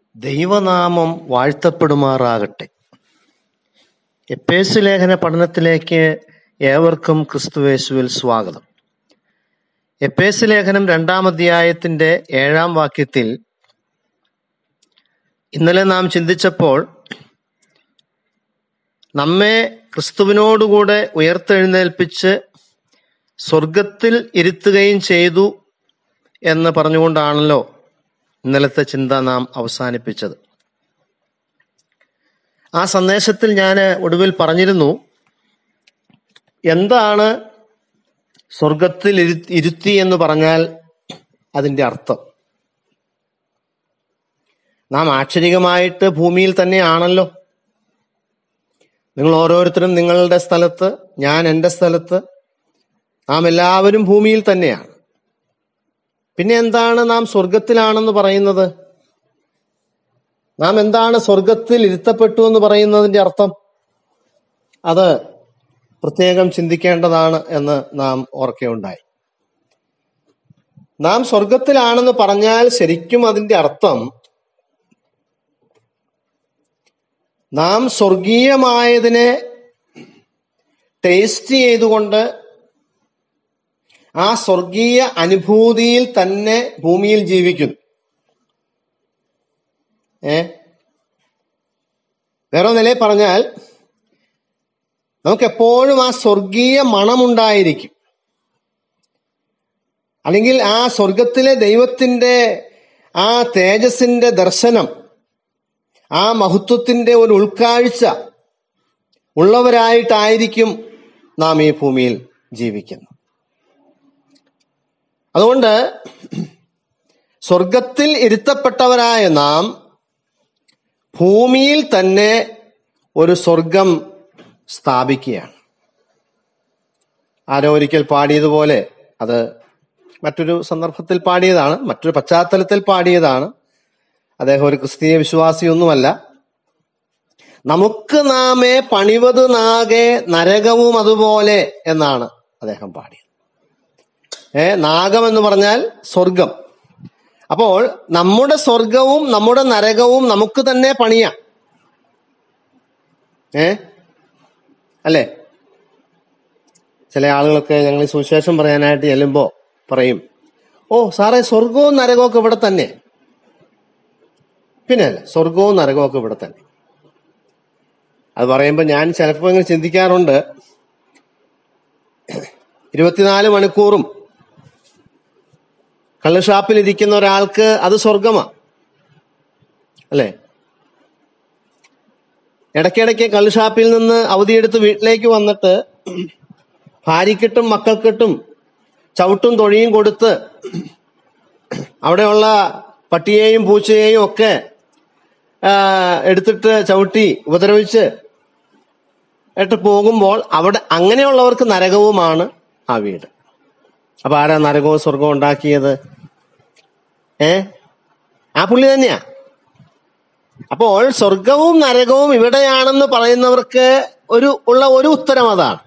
ദൈവനാമം വാഴ്ത്തപ്പെടുമാറാകട്ടെ എപ്പേസ് ലേഖന പഠനത്തിലേക്ക് ഏവർക്കും ക്രിസ്തുവേശുവിൽ സ്വാഗതം എപ്പേസ് ലേഖനം രണ്ടാം അധ്യായത്തിന്റെ ഏഴാം വാക്യത്തിൽ ഇന്നലെ നാം ചിന്തിച്ചപ്പോൾ നമ്മെ ക്രിസ്തുവിനോടുകൂടെ ഉയർത്തെഴുന്നേൽപ്പിച്ച് സ്വർഗത്തിൽ ഇരുത്തുകയും ചെയ്തു എന്ന് പറഞ്ഞുകൊണ്ടാണല്ലോ ഇന്നലത്തെ ചിന്ത നാം അവസാനിപ്പിച്ചത് ആ സന്ദേശത്തിൽ ഞാൻ ഒടുവിൽ പറഞ്ഞിരുന്നു എന്താണ് സ്വർഗത്തിൽ ഇരു- ഇരുത്തി എന്ന് പറഞ്ഞാൽ അതിന്റെ അർത്ഥം നാം ആക്ഷരികമായിട്ട് ഭൂമിയിൽ തന്നെയാണല്ലോ നിങ്ങൾ ഓരോരുത്തരും നിങ്ങളുടെ സ്ഥലത്ത് ഞാൻ എൻ്റെ സ്ഥലത്ത് നാം എല്ലാവരും ഭൂമിയിൽ തന്നെയാണ് പിന്നെ എന്താണ് നാം സ്വർഗത്തിലാണെന്ന് പറയുന്നത് നാം എന്താണ് സ്വർഗത്തിൽ ഇരുത്തപ്പെട്ടു എന്ന് പറയുന്നതിന്റെ അർത്ഥം അത് പ്രത്യേകം ചിന്തിക്കേണ്ടതാണ് എന്ന് നാം ഓർക്കുകയുണ്ടായി നാം സ്വർഗത്തിലാണെന്ന് പറഞ്ഞാൽ ശരിക്കും അതിന്റെ അർത്ഥം നാം സ്വർഗീയമായതിനെ ടേസ്റ്റ് ചെയ്തുകൊണ്ട് ആ സ്വർഗീയ അനുഭൂതിയിൽ തന്നെ ഭൂമിയിൽ ജീവിക്കുന്നു ഏ വേറെ നിലയിൽ പറഞ്ഞാൽ നമുക്ക് എപ്പോഴും ആ സ്വർഗീയ മണമുണ്ടായിരിക്കും അല്ലെങ്കിൽ ആ സ്വർഗത്തിലെ ദൈവത്തിന്റെ ആ തേജസിന്റെ ദർശനം ആ മഹത്വത്തിന്റെ ഒരു ഉൾക്കാഴ്ച ഉള്ളവരായിട്ടായിരിക്കും നാം ഈ ഭൂമിയിൽ ജീവിക്കുന്നത് അതുകൊണ്ട് സ്വർഗത്തിൽ ഇരുത്തപ്പെട്ടവരായ നാം ഭൂമിയിൽ തന്നെ ഒരു സ്വർഗം സ്ഥാപിക്കുകയാണ് ആരോ ഒരിക്കൽ പാടിയതുപോലെ അത് മറ്റൊരു സന്ദർഭത്തിൽ പാടിയതാണ് മറ്റൊരു പശ്ചാത്തലത്തിൽ പാടിയതാണ് അദ്ദേഹം ഒരു ക്രിസ്തീയ വിശ്വാസിയൊന്നുമല്ല നമുക്ക് നാമേ പണിവത് നാകെ നരകവും അതുപോലെ എന്നാണ് അദ്ദേഹം പാടിയത് ഏ നാഗം എന്ന് പറഞ്ഞാൽ സ്വർഗം അപ്പോൾ നമ്മുടെ സ്വർഗവും നമ്മുടെ നരകവും നമുക്ക് തന്നെ പണിയാം ഏ അല്ലേ ചില ആളുകളൊക്കെ ഞങ്ങൾ ഈ സുവിശേഷം പറയാനായിട്ട് ചെല്ലുമ്പോ പറയും ഓ സാറേ സ്വർഗവും നരകവും ഒക്കെ ഇവിടെ തന്നെ പിന്നെ അല്ല സ്വർഗവും നരകവും ഒക്കെ ഇവിടെ തന്നെ അത് പറയുമ്പോൾ ഞാൻ ചിലപ്പോൾ ഇങ്ങനെ ചിന്തിക്കാറുണ്ട് ഇരുപത്തിനാല് മണിക്കൂറും കള്ളുഷാപ്പിൽ ഇരിക്കുന്ന ഒരാൾക്ക് അത് സ്വർഗമാ അല്ലേ ഇടയ്ക്കിടയ്ക്ക് കള്ളുഷാപ്പിൽ നിന്ന് അവധിയെടുത്ത് വീട്ടിലേക്ക് വന്നിട്ട് ഭാര്യക്കിട്ടും മക്കൾക്കിട്ടും ചവിട്ടും തൊഴിയും കൊടുത്ത് അവിടെയുള്ള പട്ടിയെയും പൂച്ചയെയും ഒക്കെ ആ, എടുത്തിട്ട് ചവിട്ടി ഉപദ്രവിച്ച് ഇട്ട് പോകുമ്പോൾ അവിടെ അങ്ങനെയുള്ളവർക്ക് നരകവുമാണ് ആ വീട് അപ്പൊ ആരാ നരകവും സ്വർഗവും ഉണ്ടാക്കിയത് ഏ ആ പുള്ളി തന്നെയാ അപ്പോൾ സ്വർഗവും നരകവും ഇവിടെയാണെന്ന് പറയുന്നവർക്ക് ഒരു ഉള്ള ഒരു ഉത്തരം അതാണ്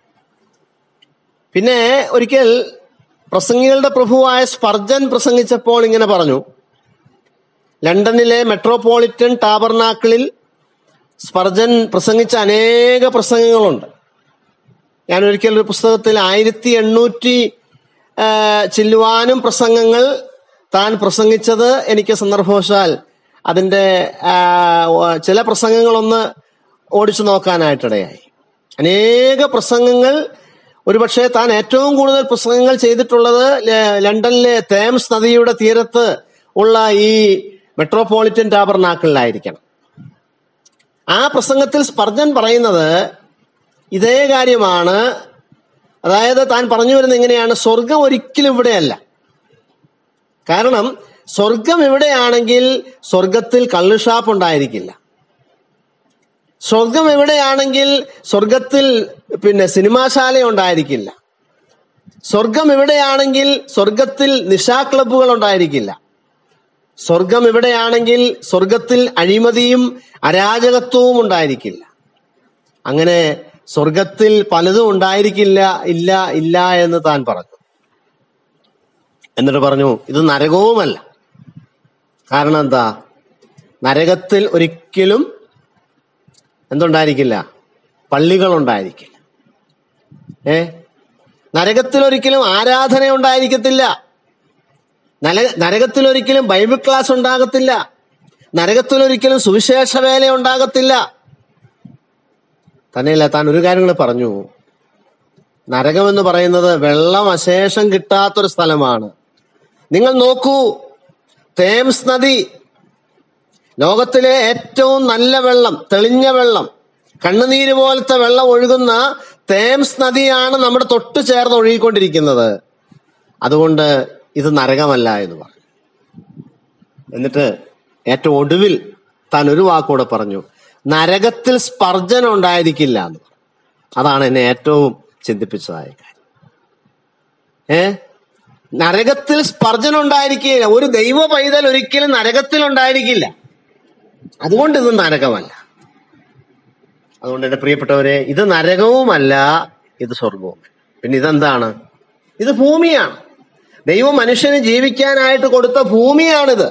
പിന്നെ ഒരിക്കൽ പ്രസംഗികളുടെ പ്രഭുവായ സ്പർജൻ പ്രസംഗിച്ചപ്പോൾ ഇങ്ങനെ പറഞ്ഞു ലണ്ടനിലെ മെട്രോപൊളിറ്റൻ ടാബർനാക്കിളിൽ സ്പർജൻ പ്രസംഗിച്ച അനേക പ്രസംഗങ്ങളുണ്ട് ഞാൻ ഒരിക്കൽ ഒരു പുസ്തകത്തിൽ ആയിരത്തി എണ്ണൂറ്റി ആ, ചില്ലുവാനും പ്രസംഗങ്ങൾ താൻ പ്രസംഗിച്ചത് എനിക്ക് സന്ദർഭവശാൽ അതിന്റെ ആ, വ- ചില പ്രസംഗങ്ങളൊന്ന് ഓടിച്ചു നോക്കാനായിട്ടിടയായി അനേക പ്രസംഗങ്ങൾ ഒരുപക്ഷെ താൻ ഏറ്റവും കൂടുതൽ പ്രസംഗങ്ങൾ ചെയ്തിട്ടുള്ളത് ല- ലണ്ടനിലെ തേംസ് നദിയുടെ തീരത്ത് ഉള്ള ഈ മെട്രോപൊളിറ്റൻ ടാബർനാക്കിളിലായിരിക്കണം ആ പ്രസംഗത്തിൽ സ്പർജൻ പറയുന്നത് ഇതേ കാര്യമാണ് അതായത് താൻ പറഞ്ഞു വരുന്നത് എങ്ങനെയാണ് സ്വർഗം ഒരിക്കലും ഇവിടെയല്ല കാരണം സ്വർഗം ഇവിടെയാണെങ്കിൽ സ്വർഗത്തിൽ കള്ളുഷാപ്പ് ഉണ്ടായിരിക്കില്ല സ്വർഗം എവിടെയാണെങ്കിൽ സ്വർഗത്തിൽ പിന്നെ സിനിമാശാല ഉണ്ടായിരിക്കില്ല സ്വർഗം എവിടെയാണെങ്കിൽ സ്വർഗത്തിൽ നിശാ ക്ലബ്ബുകൾ ഉണ്ടായിരിക്കില്ല സ്വർഗം എവിടെയാണെങ്കിൽ സ്വർഗത്തിൽ അഴിമതിയും അരാജകത്വവും ഉണ്ടായിരിക്കില്ല അങ്ങനെ സ്വർഗത്തിൽ പലതും ഉണ്ടായിരിക്കില്ല ഇല്ല ഇല്ല എന്ന് താൻ പറഞ്ഞു എന്നിട്ട് പറഞ്ഞു ഇത് നരകവുമല്ല കാരണം എന്താ നരകത്തിൽ ഒരിക്കലും എന്തുണ്ടായിരിക്കില്ല പള്ളികൾ ഉണ്ടായിരിക്കില്ല ഏ നരകത്തിൽ ഒരിക്കലും ആരാധന ഉണ്ടായിരിക്കത്തില്ല നല- നരകത്തിൽ ഒരിക്കലും ബൈബിൾ ക്ലാസ് ഉണ്ടാകത്തില്ല നരകത്തിൽ ഒരിക്കലും സുവിശേഷ വേല ഉണ്ടാകത്തില്ല തന്നെയല്ല താൻ ഒരു കാര്യം കൂടെ പറഞ്ഞു നരകം എന്ന് പറയുന്നത് വെള്ളം അശേഷം കിട്ടാത്തൊരു സ്ഥലമാണ് നിങ്ങൾ നോക്കൂ തേംസ് നദി ലോകത്തിലെ ഏറ്റവും നല്ല വെള്ളം തെളിഞ്ഞ വെള്ളം കണ്ണുനീര് പോലത്തെ വെള്ളം ഒഴുകുന്ന തേംസ് നദിയാണ് നമ്മുടെ തൊട്ട് ചേർന്ന് ഒഴുകിക്കൊണ്ടിരിക്കുന്നത് അതുകൊണ്ട് ഇത് നരകമല്ല എന്ന് പറഞ്ഞു എന്നിട്ട് ഏറ്റവും ഒടുവിൽ താൻ ഒരു വാക്കൂടെ പറഞ്ഞു നരകത്തിൽ സ്പർജനം ഉണ്ടായിരിക്കില്ല എന്ന് പറഞ്ഞു അതാണ് എന്നെ ഏറ്റവും ചിന്തിപ്പിച്ചതായ കാര്യം ഏ നരകത്തിൽ സ്പർജനം ഉണ്ടായിരിക്കില്ല ഒരു ദൈവ പൈതൽ ഒരിക്കലും നരകത്തിൽ ഉണ്ടായിരിക്കില്ല അതുകൊണ്ട് ഇത് നരകമല്ല അതുകൊണ്ട് എന്റെ പ്രിയപ്പെട്ടവരെ ഇത് നരകവുമല്ല ഇത് സ്വർഗവും പിന്നെ ഇതെന്താണ് ഇത് ഭൂമിയാണ് ദൈവം മനുഷ്യന് ജീവിക്കാനായിട്ട് കൊടുത്ത ഭൂമിയാണിത്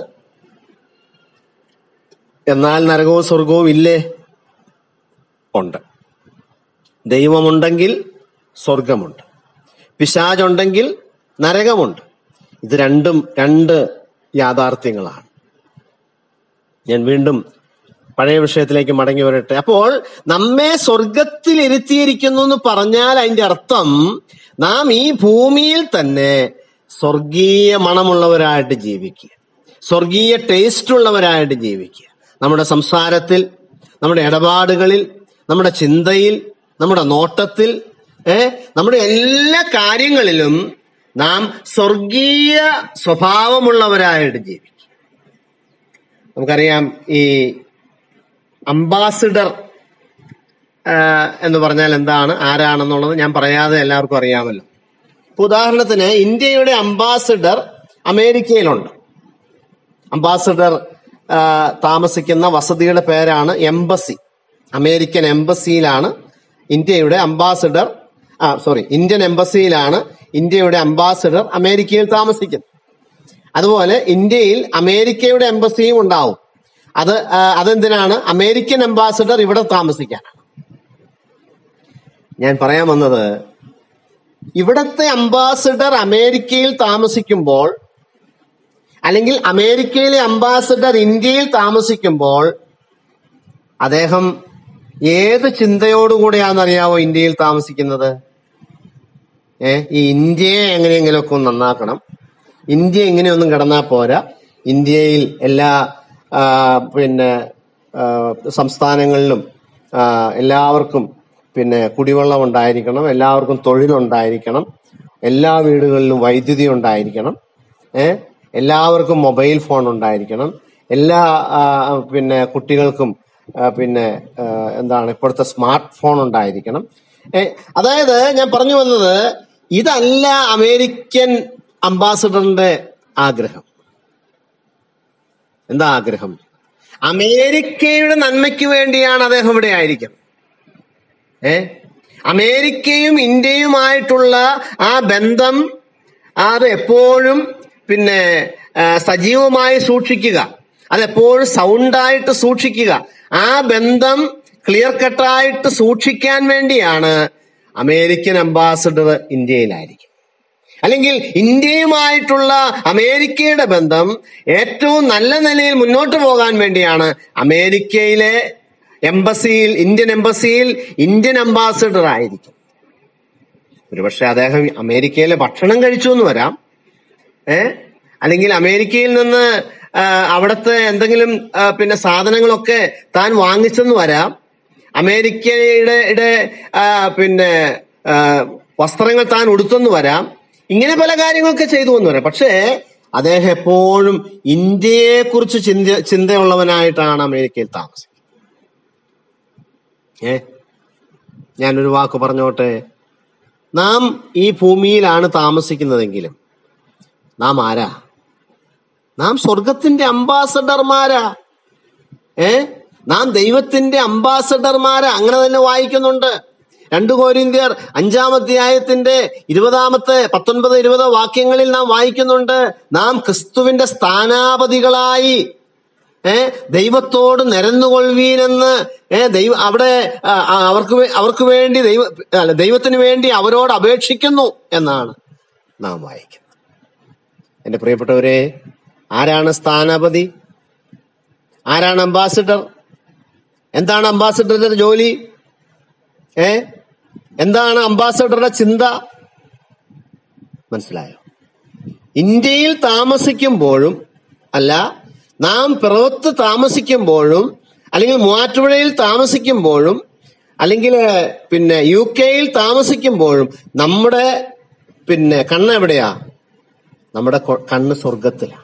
എന്നാൽ നരകവും സ്വർഗവും ഇല്ലേ ഉണ്ട് ദൈവമുണ്ടെങ്കിൽ സ്വർഗമുണ്ട് പിശാചുണ്ടെങ്കിൽ നരകമുണ്ട് ഇത് രണ്ടും രണ്ട് യാഥാർത്ഥ്യങ്ങളാണ് ഞാൻ വീണ്ടും പഴയ വിഷയത്തിലേക്ക് മടങ്ങി വരട്ടെ അപ്പോൾ നമ്മെ സ്വർഗത്തിൽ ഇരുത്തിയിരിക്കുന്നു എന്ന് പറഞ്ഞാൽ അതിന്റെ അർത്ഥം നാം ഈ ഭൂമിയിൽ തന്നെ സ്വർഗീയ മണമുള്ളവരായിട്ട് ജീവിക്കുക സ്വർഗീയ ടേസ്റ്റ് ഉള്ളവരായിട്ട് ജീവിക്കുക നമ്മുടെ സംസാരത്തിൽ നമ്മുടെ ഇടപാടുകളിൽ നമ്മുടെ ചിന്തയിൽ നമ്മുടെ നോട്ടത്തിൽ ഏ നമ്മുടെ എല്ലാ കാര്യങ്ങളിലും നാം സ്വർഗീയ സ്വഭാവമുള്ളവരായിട്ട് ജീവിക്കും നമുക്കറിയാം ഈ അംബാസിഡർ ആ, എന്ന് പറഞ്ഞാൽ എന്താണ് ആരാണെന്നുള്ളത് ഞാൻ പറയാതെ എല്ലാവർക്കും അറിയാമല്ലോ ഇപ്പൊ ഉദാഹരണത്തിന് ഇന്ത്യയുടെ അംബാസിഡർ അമേരിക്കയിലുണ്ട് അംബാസിഡർ ആ, താമസിക്കുന്ന വസതിയുടെ പേരാണ് എംബസി അമേരിക്കൻ എംബസിയിലാണ് ഇന്ത്യയുടെ അംബാസിഡർ ആ സോറി ഇന്ത്യൻ എംബസിയിലാണ് ഇന്ത്യയുടെ അംബാസിഡർ അമേരിക്കയിൽ താമസിക്കുന്നത് അതുപോലെ ഇന്ത്യയിൽ അമേരിക്കയുടെ എംബസിയും ഉണ്ടാവും അത് ആ, അതെന്തിനാണ് അമേരിക്കൻ അംബാസിഡർ ഇവിടെ താമസിക്കാനാണ് ഞാൻ പറയാൻ വന്നത് ഇവിടത്തെ അംബാസിഡർ അമേരിക്കയിൽ താമസിക്കുമ്പോൾ അല്ലെങ്കിൽ അമേരിക്കയിലെ അംബാസിഡർ ഇന്ത്യയിൽ താമസിക്കുമ്പോൾ അദ്ദേഹം ഏത് ചിന്തയോടുകൂടെയാണെന്നറിയാവോ ഇന്ത്യയിൽ താമസിക്കുന്നത് ഏ ഈ ഇന്ത്യയെ എങ്ങനെയെങ്കിലുമൊക്കെ ഒന്ന് നന്നാക്കണം ഇന്ത്യ ഇങ്ങനെയൊന്നും കിടന്നാൽ പോരാ ഇന്ത്യയിൽ എല്ലാ ആ, പിന്നെ ആ, സംസ്ഥാനങ്ങളിലും ആ, എല്ലാവർക്കും പിന്നെ കുടിവെള്ളം ഉണ്ടായിരിക്കണം എല്ലാവർക്കും തൊഴിലുണ്ടായിരിക്കണം എല്ലാ വീടുകളിലും വൈദ്യുതി ഉണ്ടായിരിക്കണം ഏ എല്ലാവർക്കും മൊബൈൽ ഫോൺ ഉണ്ടായിരിക്കണം എല്ലാ ആ, പിന്നെ കുട്ടികൾക്കും ആ, പിന്നെ ആ, എന്താണ് ഇപ്പോഴത്തെ സ്മാർട്ട് ഫോൺ ഉണ്ടായിരിക്കണം ഏ, അതായത് ഞാൻ പറഞ്ഞു വന്നത് ഇതല്ല അമേരിക്കൻ അംബാസഡറിന്റെ ആഗ്രഹം എന്താ ആഗ്രഹം അമേരിക്കയുടെ നന്മയ്ക്ക് വേണ്ടിയാണ് അദ്ദേഹം ഇവിടെ ആയിരിക്കുന്നത് ഏ അമേരിക്കയും ഇന്ത്യയുമായിട്ടുള്ള ആ ബന്ധം അത് എപ്പോഴും പിന്നെ ആ, സജീവമായി സൂക്ഷിക്കുക അതെപ്പോഴും സൗണ്ടായിട്ട് സൂക്ഷിക്കുക ആ ബന്ധം ക്ലിയർ കട്ടായിട്ട് സൂക്ഷിക്കാൻ വേണ്ടിയാണ് അമേരിക്കൻ അംബാസഡർ ഇന്ത്യയിലായിരിക്കും അല്ലെങ്കിൽ ഇന്ത്യയുമായിട്ടുള്ള അമേരിക്കയുടെ ബന്ധം ഏറ്റവും നല്ല നിലയിൽ മുന്നോട്ട് പോകാൻ വേണ്ടിയാണ് അമേരിക്കയിലെ എംബസിയിൽ ഇന്ത്യൻ എംബസിയിൽ ഇന്ത്യൻ അംബാസിഡർ ആയിരിക്കും ഒരുപക്ഷെ അദ്ദേഹം അമേരിക്കയിലെ ഭക്ഷണം കഴിച്ചു എന്ന് വരാം ഏ അല്ലെങ്കിൽ അമേരിക്കയിൽ നിന്ന് ആ, അവിടുത്തെ എന്തെങ്കിലും ആ, പിന്നെ സാധനങ്ങളൊക്കെ താൻ വാങ്ങിച്ചെന്ന് വരാം അമേരിക്കയുടെ യുടെ, ആ, പിന്നെ ആ, വസ്ത്രങ്ങൾ താൻ ഉടുത്തെന്ന് വരാം ഇങ്ങനെ പല കാര്യങ്ങളൊക്കെ ചെയ്തു എന്ന് വരാം പക്ഷേ അദ്ദേഹം എപ്പോഴും ഇന്ത്യയെ കുറിച്ച് ചിന്ത ചിന്തയുള്ളവനായിട്ടാണ് അമേരിക്കയിൽ താമസിക്കുന്നത് ഏ ഞാനൊരു വാക്ക് പറഞ്ഞോട്ടെ നാം ഈ ഭൂമിയിലാണ് താമസിക്കുന്നതെങ്കിലും നാം ആരാ നാം സ്വർഗത്തിന്റെ അംബാസഡർമാരാ ഏ നാം ദൈവത്തിന്റെ അംബാസഡർമാരാ അങ്ങനെ തന്നെ വായിക്കുന്നുണ്ട് രണ്ടു കോരിന്ത്യർ അഞ്ചാമധ്യായത്തിന്റെ ഇരുപതാമത്തെ പത്തൊൻപത് ഇരുപത് വാക്യങ്ങളിൽ നാം വായിക്കുന്നുണ്ട് നാം ക്രിസ്തുവിന്റെ സ്ഥാനാപതികളായി ഏ ദൈവത്തോട് നിരന്നുകൊള്ളുവീനെന്ന് ഏ ദൈവ അവിടെ ആ, ആ, അവർക്ക് വേ- അവർക്ക് വേണ്ടി ദൈവ അല്ല ദൈവത്തിന് വേണ്ടി അവരോട് അപേക്ഷിക്കുന്നു എന്നാണ് നാം വായിക്കുന്നത് എന്റെ പ്രിയപ്പെട്ടവരെ ആരാണ് സ്ഥാനപതി ആരാണ് അംബാസിഡർ എന്താണ് അംബാസിഡറുടെ ജോലി ഏ എന്താണ് അംബാസിഡറുടെ ചിന്ത മനസ്സിലായോ ഇന്ത്യയിൽ താമസിക്കുമ്പോഴും അല്ല നാം പിറവത്ത് താമസിക്കുമ്പോഴും അല്ലെങ്കിൽ മൂവാറ്റുപുഴയിൽ താമസിക്കുമ്പോഴും അല്ലെങ്കിൽ പിന്നെ യു കെയിൽ താമസിക്കുമ്പോഴും നമ്മുടെ പിന്നെ കണ്ണ് എവിടെയാ നമ്മുടെ കൊ- കണ്ണ് സ്വർഗത്തിലാണ്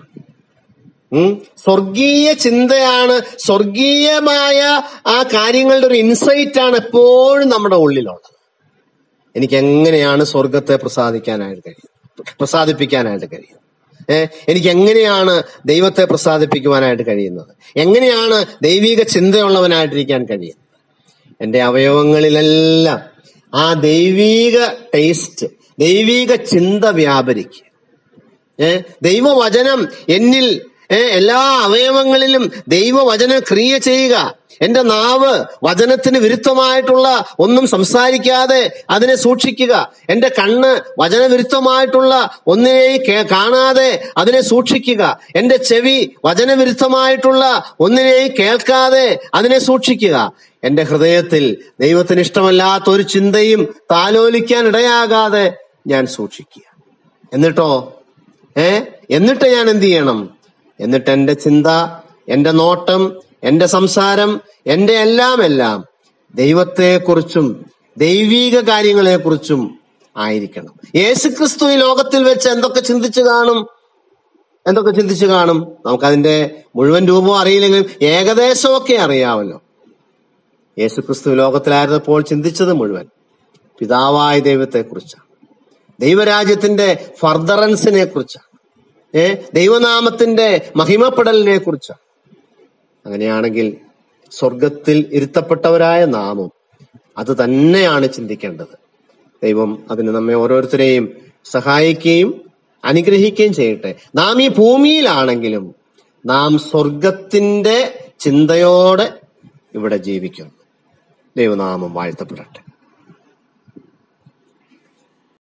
ഉം. സ്വർഗീയ ചിന്തയാണ് സ്വർഗീയമായ ആ കാര്യങ്ങളുടെ ഒരു ഇൻസൈറ്റ് ആണ് എപ്പോഴും നമ്മുടെ ഉള്ളിലുള്ളത് എനിക്ക് എങ്ങനെയാണ് സ്വർഗത്തെ പ്രസാദിക്കാനായിട്ട് കഴിയും പ്രസാദിപ്പിക്കാനായിട്ട് കഴിയും ഏ എനിക്ക് എങ്ങനെയാണ് ദൈവത്തെ പ്രസാദിപ്പിക്കുവാനായിട്ട് കഴിയുന്നത് എങ്ങനെയാണ് ദൈവിക ചിന്തയുള്ളവനായിട്ടിരിക്കാൻ കഴിയുന്നത് എന്റെ അവയവങ്ങളിലെല്ലാം ആ ദൈവീക ടേസ്റ്റ് ദൈവിക ചിന്ത വ്യാപരിക്കുക ഏ ദൈവവചനം എന്നിൽ ഏ എല്ലാ അവയവങ്ങളിലും ദൈവവചനം ക്രിയ ചെയ്യുക എന്റെ നാവ് വചനത്തിന് വിരുദ്ധമായിട്ടുള്ള ഒന്നും സംസാരിക്കാതെ അതിനെ സൂക്ഷിക്കുക എന്റെ കണ്ണ് വചനവിരുദ്ധമായിട്ടുള്ള ഒന്നിനെയും കേ- കാണാതെ അതിനെ സൂക്ഷിക്കുക എന്റെ ചെവി വചനവിരുദ്ധമായിട്ടുള്ള ഒന്നിനെയും കേൾക്കാതെ അതിനെ സൂക്ഷിക്കുക എന്റെ ഹൃദയത്തിൽ ദൈവത്തിന് ഇഷ്ടമല്ലാത്ത ഒരു ചിന്തയും താലോലിക്കാൻ ഇടയാകാതെ ഞാൻ സൂക്ഷിക്കുക എന്നിട്ടോ ഏ എന്നിട്ട് ഞാൻ എന്ത് ചെയ്യണം എന്നിട്ട് എന്റെ ചിന്ത എന്റെ നോട്ടം എന്റെ സംസാരം എന്റെ എല്ലാം എല്ലാം ദൈവത്തെക്കുറിച്ചും ദൈവീക കാര്യങ്ങളെക്കുറിച്ചും ആയിരിക്കണം യേശുക്രിസ്തു ഈ ലോകത്തിൽ വെച്ച് എന്തൊക്കെ ചിന്തിച്ചു കാണും എന്തൊക്കെ ചിന്തിച്ചു കാണും നമുക്കതിന്റെ മുഴുവൻ രൂപവും അറിയില്ലെങ്കിലും ഏകദേശമൊക്കെ അറിയാമല്ലോ യേശുക്രിസ്തു ലോകത്തിലായിരുന്നപ്പോൾ ചിന്തിച്ചത് മുഴുവൻ പിതാവായ ദൈവത്തെക്കുറിച്ചാണ് ദൈവരാജ്യത്തിന്റെ ഫർദറൻസിനെ കുറിച്ചാണ് ഏ ദൈവനാമത്തിന്റെ മഹിമപ്പെടലിനെ കുറിച്ചാണ് അങ്ങനെയാണെങ്കിൽ സ്വർഗത്തിൽ ഇരുത്തപ്പെട്ടവരായ നാമും അത് തന്നെയാണ് ചിന്തിക്കേണ്ടത് ദൈവം അതിന് നമ്മെ ഓരോരുത്തരെയും സഹായിക്കുകയും അനുഗ്രഹിക്കുകയും ചെയ്യട്ടെ നാം ഈ ഭൂമിയിലാണെങ്കിലും നാം സ്വർഗത്തിന്റെ ചിന്തയോടെ ഇവിടെ ജീവിക്കുന്നു ദൈവനാമം വാഴ്ത്തപ്പെടട്ടെ